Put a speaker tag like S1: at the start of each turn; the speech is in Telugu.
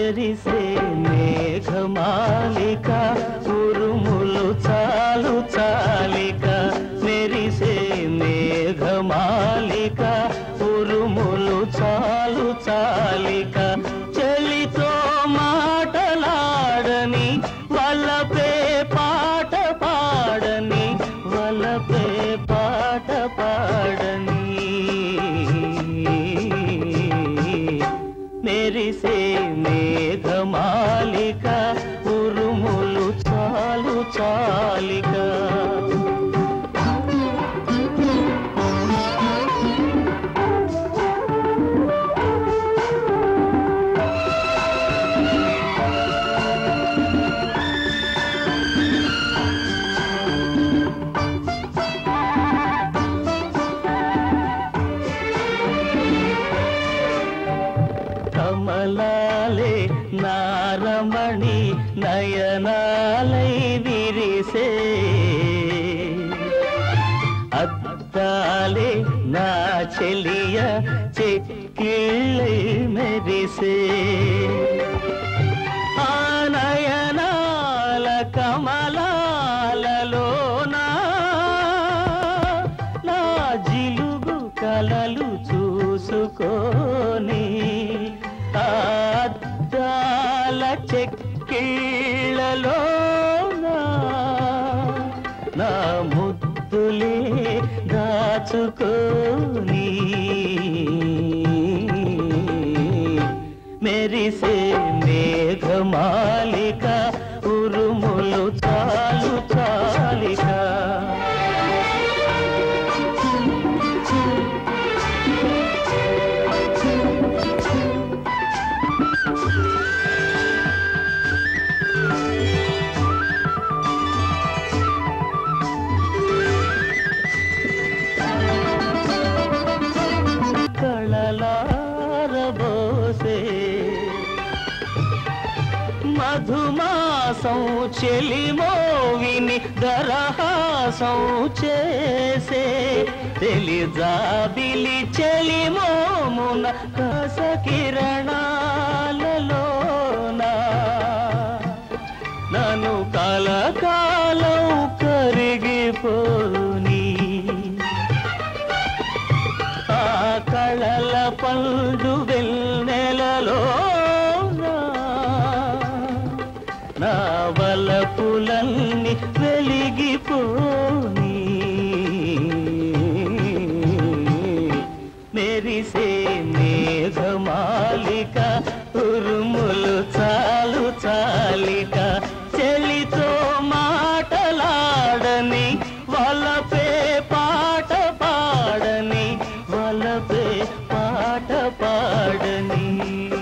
S1: మెరిసే మేఘమాలిక ఉరుములు చాలు చాలిక మెరిసే మేఘమాలిక ఉరుములు చాలు చాలిక చెలితో మాటలాడని వలపే పాట పాడని వలపే పాట పాడని మెరిసే మేఘమాలిక ఉరుములు చాలు చాలిక కమలాలే నారమణి నయనాలై విరిసే అద్దాలే నా చెలియ చెక్కిళ్ళై మెరిసే ఆ నయనాల కమలాలలోనా నా జిలుగు కలలు చూసుకొని ఆ అద్దాల చెక్కిళ్ళలో నా ముద్దులే దాచుకొని మెరిసే మేఘమాలిక ఉరుములు చాలు చాలిక కళలారబోసే మధుమాసం చెలిమోవిని దరహాసం చేసే తెలిజాబిలి చెలిమోమున కస కిరణాలలోన నన్ను కలకాలం కరిగిపోని ఆ కళల పండు వెన్నెలలో నా వలపులన్నీ వెలిగిపోని మెరిసే మేఘమాలిక ఉరుములు చాలు చాలిక చెలితో మాటలాడని వలపే పాట పాడని వలపే పాట పాడని